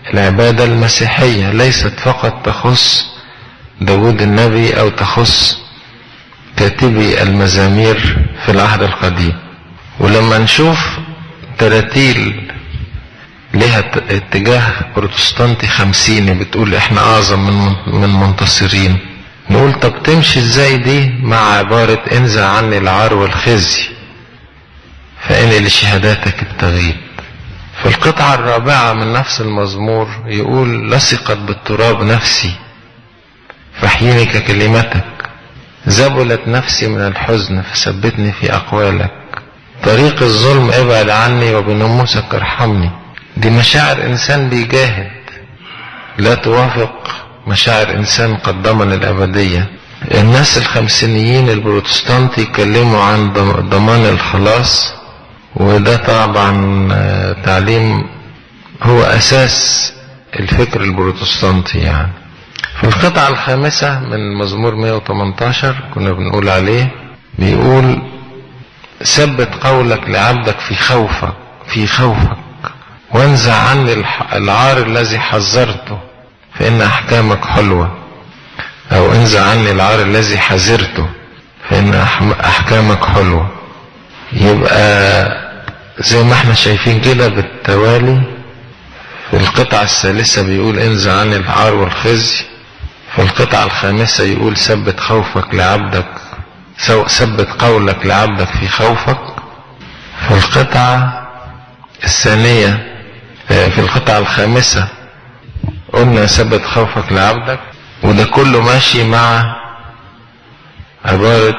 العبادة المسيحية ليست فقط تخص داود النبي أو تخص كاتبي المزامير في العهد القديم ولما نشوف تراتيل لها اتجاه بروتستانتي خمسيني بتقول احنا اعظم من من منتصرين نقول طب تمشي ازاي دي مع عبارة انزع عني العار والخزي فإن لشهاداتك التغيب في القطعة الرابعة من نفس المزمور يقول لصقت بالتراب نفسي فاحيني ككلمتك زبلت نفسي من الحزن فثبتني في أقوالك طريق الظلم ابعد عني وبنموسك ارحمني دي مشاعر إنسان بيجاهد لا توافق مشاعر إنسان قد ضمن الأبدية الناس الخمسينيين البروتستانت يتكلموا عن ضمان الخلاص وده طبعا تعليم هو أساس الفكر البروتستانتي يعني في القطعة الخامسة من مزمور 118 كنا بنقول عليه بيقول ثبت قولك لعبدك في خوفك في خوفك وانزع عني العار الذي حذرته فإن أحكامك حلوة أو انزع عني العار الذي حذرته فإن أحكامك حلوة يبقى زي ما احنا شايفين كده بالتوالي في القطعة الثالثة بيقول انزع عني العار والخزي في القطعة الخامسة يقول ثبت خوفك لعبدك ثبت قولك لعبدك في خوفك في القطعة الثانية في القطعة الخامسة قلنا ثبت خوفك لعبدك وده كله ماشي مع عبارة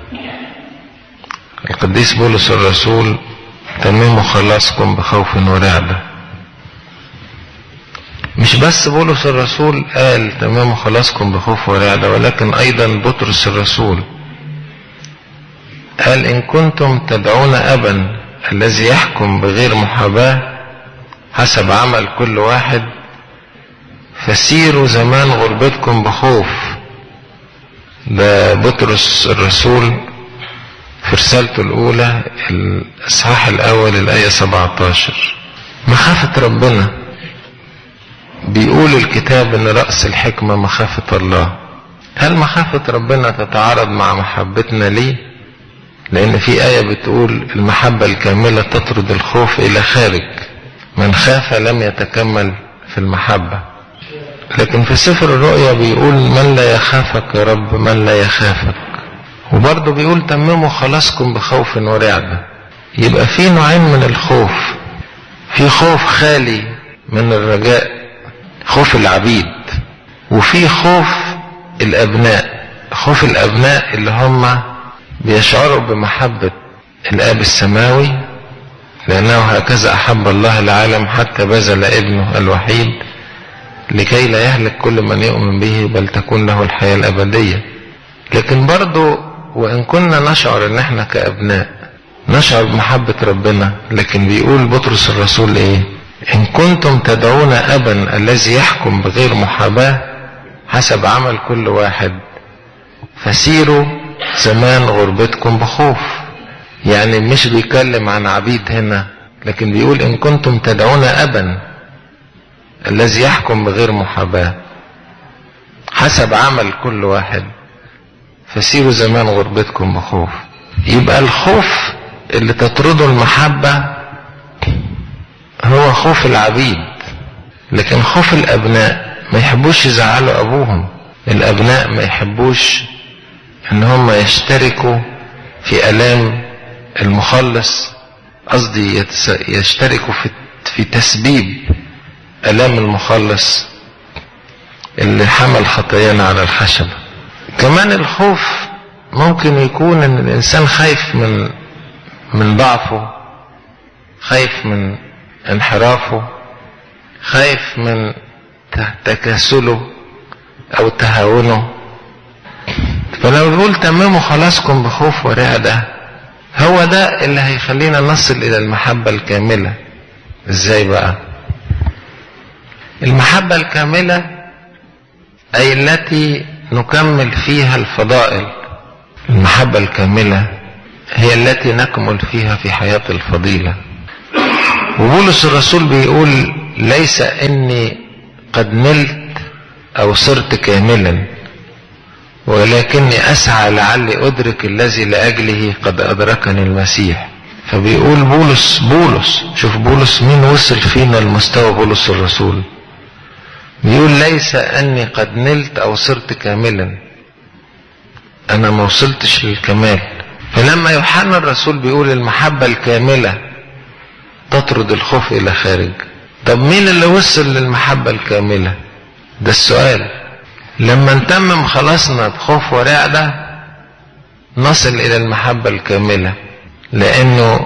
القديس بولس الرسول تمموا خلاصكم بخوف ورعبة مش بس بولس الرسول قال تمام خلاصكم بخوف ورعدة ولكن أيضا بطرس الرسول قال إن كنتم تدعون أبا الذي يحكم بغير محاباة حسب عمل كل واحد فسيروا زمان غربتكم بخوف ده بطرس الرسول في رسالته الأولى الإصحاح الأول الآية 17 مخافة ربنا بيقول الكتاب ان رأس الحكمة مخافة الله هل مخافة ربنا تتعارض مع محبتنا ليه لان في آية بتقول المحبة الكاملة تطرد الخوف الى خارج من خاف لم يتكمل في المحبة لكن في سفر الرؤيا بيقول من لا يخافك يا رب من لا يخافك وبرضه بيقول تمموا خلاصكم بخوف ورعبة يبقى في نوعين من الخوف في خوف خالي من الرجاء خوف العبيد وفي خوف الابناء خوف الابناء اللي هم بيشعروا بمحبة الاب السماوي لانه هكذا احب الله العالم حتى بذل ابنه الوحيد لكي لا يهلك كل من يؤمن به بل تكون له الحياة الابدية لكن برضو وان كنا نشعر ان احنا كابناء نشعر بمحبة ربنا لكن بيقول بطرس الرسول ايه إن كنتم تدعون أبا الذي يحكم بغير محاباة حسب عمل كل واحد فسيروا زمان غربتكم بخوف يعني مش بيتكلم عن عبيد هنا لكن بيقول إن كنتم تدعون أبا الذي يحكم بغير محاباة حسب عمل كل واحد فسيروا زمان غربتكم بخوف يبقى الخوف اللي تطرده المحبة هو خوف العبيد لكن خوف الابناء ما يحبوش يزعلوا ابوهم الابناء ما يحبوش ان هم يشتركوا في الام المخلص قصدي يشتركوا في في تسبيب الام المخلص اللي حمل خطايانا على الخشبه كمان الخوف ممكن يكون ان الانسان خايف من من ضعفه خايف من انحرافه خايف من تكاسله او تهاونه فلو بيقول تمموا خلاصكم بخوف ورعدة هو ده اللي هيخلينا نصل الى المحبة الكاملة ازاي بقى المحبة الكاملة اي التي نكمل فيها الفضائل المحبة الكاملة هي التي نكمل فيها في حياة الفضيلة وبولس الرسول بيقول ليس اني قد نلت او صرت كاملا ولكني اسعى لعلي ادرك الذي لاجله قد ادركني المسيح فبيقول بولس بولس شوف بولس مين وصل فينا المستوى بولس الرسول بيقول ليس اني قد نلت او صرت كاملا انا ما وصلتش للكمال فلما يوحنا الرسول بيقول المحبة الكاملة تطرد الخوف الى خارج طب مين اللي وصل للمحبة الكاملة ده السؤال لما نتمم خلاصنا بخوف ورعدة نصل الى المحبة الكاملة لانه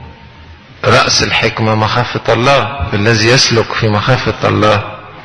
رأس الحكمة مخافة الله الذي يسلك في مخافة الله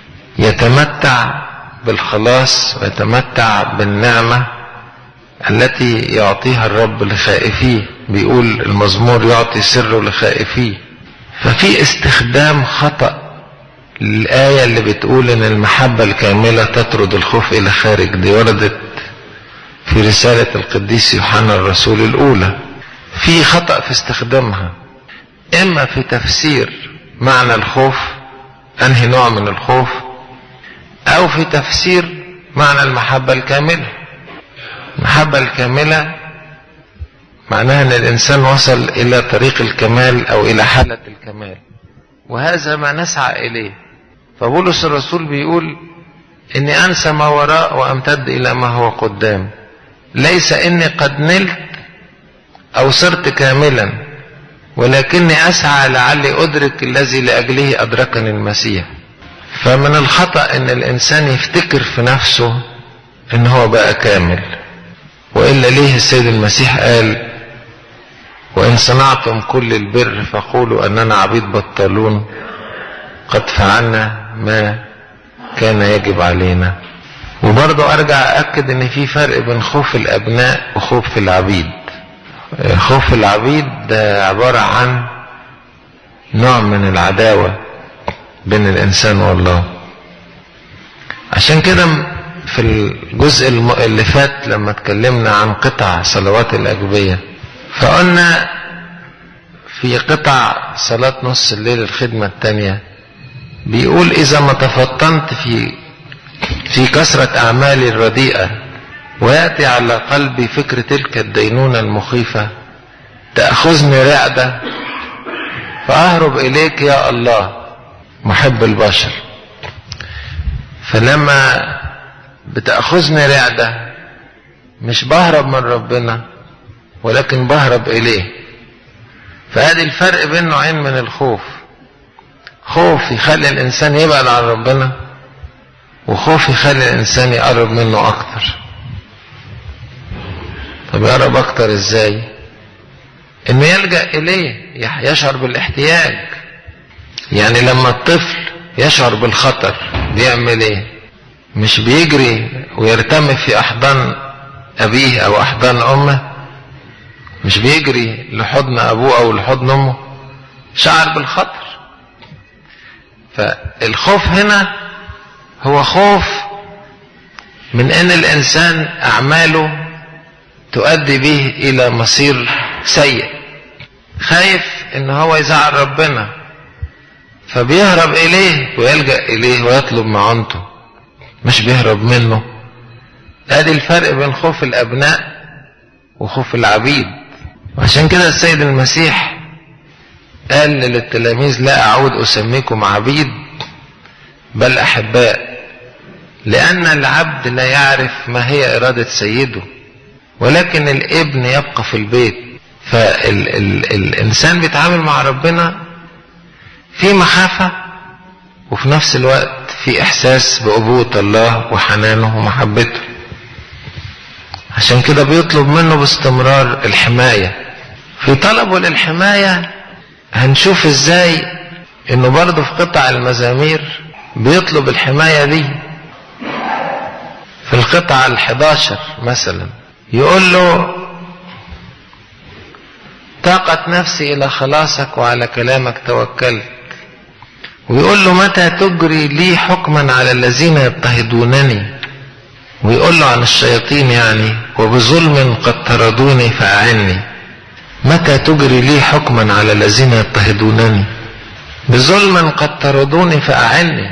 يتمتع بالخلاص ويتمتع بالنعمة التي يعطيها الرب لخائفيه بيقول المزمور يعطي سره لخائفيه ففي استخدام خطأ للآية اللي بتقول إن المحبة الكاملة تطرد الخوف إلى خارج دي وردت في رسالة القديس يوحنا الرسول الأولى في خطأ في استخدامها إما في تفسير معنى الخوف أنهي نوع من الخوف أو في تفسير معنى المحبة الكاملة المحبة الكاملة معناها أن الإنسان وصل إلى طريق الكمال أو إلى حالة الكمال وهذا ما نسعى إليه فبولس الرسول بيقول إني أنسى ما وراء وأمتد إلى ما هو قدام ليس إني قد نلت أو صرت كاملا ولكني أسعى لعلي أدرك الذي لأجله أدركني المسيح فمن الخطأ إن الإنسان يفتكر في نفسه إن هو بقى كامل وإلا ليه السيد المسيح قال وإن صنعتم كل البر فقولوا أننا عبيد بطلون قد فعلنا ما كان يجب علينا وبرضه أرجع أأكد إن في فرق بين خوف الأبناء وخوف العبيد خوف العبيد ده عبارة عن نوع من العداوة بين الإنسان والله عشان كده في الجزء اللي فات لما اتكلمنا عن قطع صلوات الأجبية فقلنا في قطع صلاة نص الليل الخدمة التانية بيقول إذا ما تفطنت في في كثرة أعمالي الرديئة ويأتي على قلبي فكر تلك الدينونة المخيفة تأخذني رعدة فأهرب إليك يا الله محب البشر فلما بتأخذني رعدة مش بهرب من ربنا ولكن بهرب إليه فهذه الفرق بين نوعين من الخوف خوف يخلي الإنسان يبعد عن ربنا وخوف يخلي الإنسان يقرب منه أكتر طب يقرب أكتر إزاي إنه يلجأ إليه يشعر بالاحتياج يعني لما الطفل يشعر بالخطر بيعمل إيه مش بيجري ويرتمي في أحضان أبيه أو أحضان أمه مش بيجري لحضن أبوه أو لحضن أمه شعر بالخطر فالخوف هنا هو خوف من أن الإنسان أعماله تؤدي به إلى مصير سيء خايف إن هو يزعل ربنا فبيهرب إليه ويلجأ إليه ويطلب معونته مش بيهرب منه ادي الفرق بين خوف الابناء وخوف العبيد وعشان كده السيد المسيح قال للتلاميذ لا اعود اسميكم عبيد بل احباء لان العبد لا يعرف ما هي اراده سيده ولكن الابن يبقى في البيت فالانسان بيتعامل مع ربنا في مخافه وفي نفس الوقت في احساس بابوه الله وحنانه ومحبته عشان كده بيطلب منه باستمرار الحمايه في طلبه للحمايه هنشوف ازاي انه برضه في قطع المزامير بيطلب الحمايه دي في القطعه الحداشر مثلا يقول له طاقت نفسي الى خلاصك وعلى كلامك توكلت ويقول له متى تجري لي حكما على الذين يضطهدونني ويقول له عن الشياطين يعني وبظلم قد طردوني فأعني متى تجري لي حكما على الذين يضطهدونني بظلم قد طردوني فأعني